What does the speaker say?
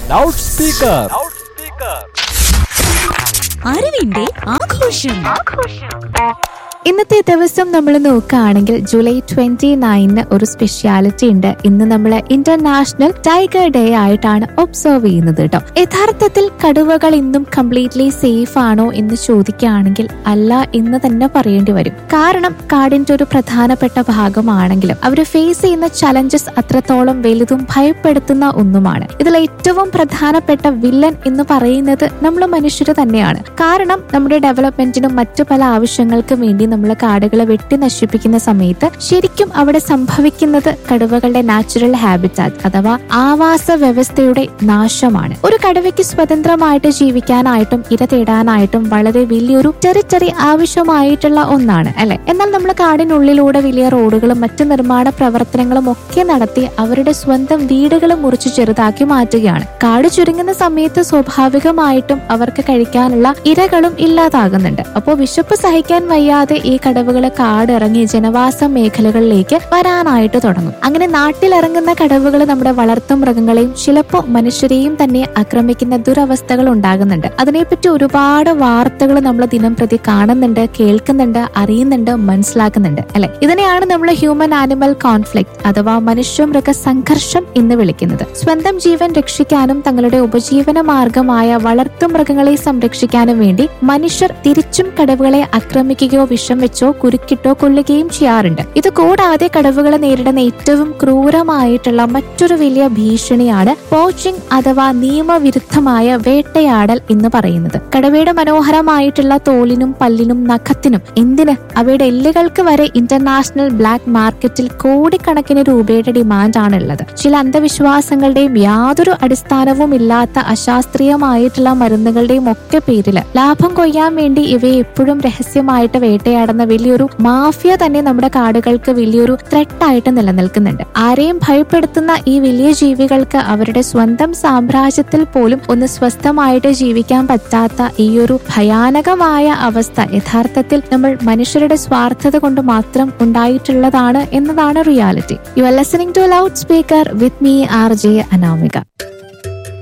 loud speaker അറിവിന്റെ ആഘോഷം ഇന്നത്തെ ദിവസം നമ്മൾ നോക്കുകയാണെങ്കിൽ ജൂലൈ ട്വന്റി നയനിന് ഒരു സ്പെഷ്യാലിറ്റി ഉണ്ട് ഇന്ന് നമ്മൾ ഇന്റർനാഷണൽ ടൈഗർ ഡേ ആയിട്ടാണ് ഒബ്സർവ് ചെയ്യുന്നത് കേട്ടോ യഥാർത്ഥത്തിൽ കടുവകൾ ഇന്നും കംപ്ലീറ്റ്ലി സേഫ് ആണോ എന്ന് ചോദിക്കുകയാണെങ്കിൽ അല്ല എന്ന് തന്നെ പറയേണ്ടി വരും കാരണം കാടിന്റെ ഒരു പ്രധാനപ്പെട്ട ഭാഗമാണെങ്കിലും അവർ ഫേസ് ചെയ്യുന്ന ചലഞ്ചസ് അത്രത്തോളം വലുതും ഭയപ്പെടുത്തുന്ന ഒന്നുമാണ് ഇതിൽ ഏറ്റവും പ്രധാനപ്പെട്ട വില്ലൻ എന്ന് പറയുന്നത് നമ്മൾ മനുഷ്യർ തന്നെയാണ് കാരണം നമ്മുടെ ഡെവലപ്മെന്റിനും മറ്റു പല ആവശ്യങ്ങൾക്കും വേണ്ടി നമ്മൾ കാടുകളെ വെട്ടി നശിപ്പിക്കുന്ന സമയത്ത് ശരിക്കും അവിടെ സംഭവിക്കുന്നത് കടുവകളുടെ നാച്ചുറൽ ഹാബിറ്റാറ്റ് അഥവാ ആവാസ വ്യവസ്ഥയുടെ നാശമാണ് ഒരു കടുവയ്ക്ക് സ്വതന്ത്രമായിട്ട് ജീവിക്കാനായിട്ടും ഇര തേടാനായിട്ടും വളരെ വലിയൊരു ടെറിറ്ററി ആവശ്യമായിട്ടുള്ള ഒന്നാണ് അല്ലെ എന്നാൽ നമ്മൾ കാടിനുള്ളിലൂടെ വലിയ റോഡുകളും മറ്റു നിർമ്മാണ പ്രവർത്തനങ്ങളും ഒക്കെ നടത്തി അവരുടെ സ്വന്തം വീടുകൾ മുറിച്ചു ചെറുതാക്കി മാറ്റുകയാണ് കാട് ചുരുങ്ങുന്ന സമയത്ത് സ്വാഭാവികമായിട്ടും അവർക്ക് കഴിക്കാനുള്ള ഇരകളും ഇല്ലാതാകുന്നുണ്ട് അപ്പോൾ വിശപ്പ് സഹിക്കാൻ വയ്യാതെ ഈ കടവുകള് കാടിറങ്ങി ജനവാസ മേഖലകളിലേക്ക് വരാനായിട്ട് തുടങ്ങും അങ്ങനെ നാട്ടിലിറങ്ങുന്ന കടവുകൾ നമ്മുടെ വളർത്തു മൃഗങ്ങളെയും ചിലപ്പോൾ മനുഷ്യരെയും തന്നെ ആക്രമിക്കുന്ന ദുരവസ്ഥകൾ ഉണ്ടാകുന്നുണ്ട് അതിനെപ്പറ്റി ഒരുപാട് വാർത്തകൾ നമ്മൾ ദിനം പ്രതി കാണുന്നുണ്ട് കേൾക്കുന്നുണ്ട് അറിയുന്നുണ്ട് മനസ്സിലാക്കുന്നുണ്ട് അല്ലെ ഇതിനെയാണ് നമ്മൾ ഹ്യൂമൻ ആനിമൽ കോൺഫ്ലിക്ട് അഥവാ മനുഷ്യ മൃഗ സംഘർഷം എന്ന് വിളിക്കുന്നത് സ്വന്തം ജീവൻ രക്ഷിക്കാനും തങ്ങളുടെ ഉപജീവന മാർഗമായ വളർത്തു മൃഗങ്ങളെ സംരക്ഷിക്കാനും വേണ്ടി മനുഷ്യർ തിരിച്ചും കടവുകളെ ആക്രമിക്കുകയോ വിഷം വെച്ചോ കുരുക്കിട്ടോ കൊല്ലുകയും ചെയ്യാറുണ്ട് ഇത് കൂടാതെ കടവുകളെ നേരിടുന്ന ഏറ്റവും ക്രൂരമായിട്ടുള്ള മറ്റൊരു വലിയ ഭീഷണിയാണ് പോച്ചിങ് അഥവാ നിയമവിരുദ്ധമായ വേട്ടയാടൽ എന്ന് പറയുന്നത് കടവയുടെ മനോഹരമായിട്ടുള്ള തോലിനും പല്ലിനും നഖത്തിനും എന്തിന് അവയുടെ എല്ലുകൾക്ക് വരെ ഇന്റർനാഷണൽ ബ്ലാക്ക് മാർക്കറ്റിൽ കോടിക്കണക്കിന് രൂപയുടെ ഡിമാൻഡ് ആണുള്ളത് ചില അന്ധവിശ്വാസങ്ങളുടെയും യാതൊരു അടിസ്ഥാനവും ഇല്ലാത്ത അശാസ്ത്രീയമായിട്ടുള്ള മരുന്നുകളുടെയും ഒക്കെ പേരില് ലാഭം കൊയ്യാൻ വേണ്ടി ഇവയെ എപ്പോഴും രഹസ്യമായിട്ട് വേട്ടയാടുന്ന വലിയൊരു മാഫിയ തന്നെ നമ്മുടെ കാടുകൾക്ക് വലിയൊരു ത്രെട്ടായിട്ട് നിലനിൽക്കുന്നുണ്ട് ആരെയും ഭയപ്പെടുത്തുന്ന ഈ വലിയ ജീവികൾക്ക് അവരുടെ സ്വന്തം സാമ്രാജ്യത്തിൽ പോലും ഒന്ന് സ്വസ്ഥമായിട്ട് ജീവിക്കാൻ പറ്റാത്ത ഈ ഒരു ഭയാനകമായ അവസ്ഥ യഥാർത്ഥത്തിൽ നമ്മൾ മനുഷ്യരുടെ സ്വാർത്ഥത കൊണ്ട് മാത്രം ഉണ്ടായിട്ടുള്ളതാണ് എന്നതാണ് reality you are listening to loud speaker with me R J Anamika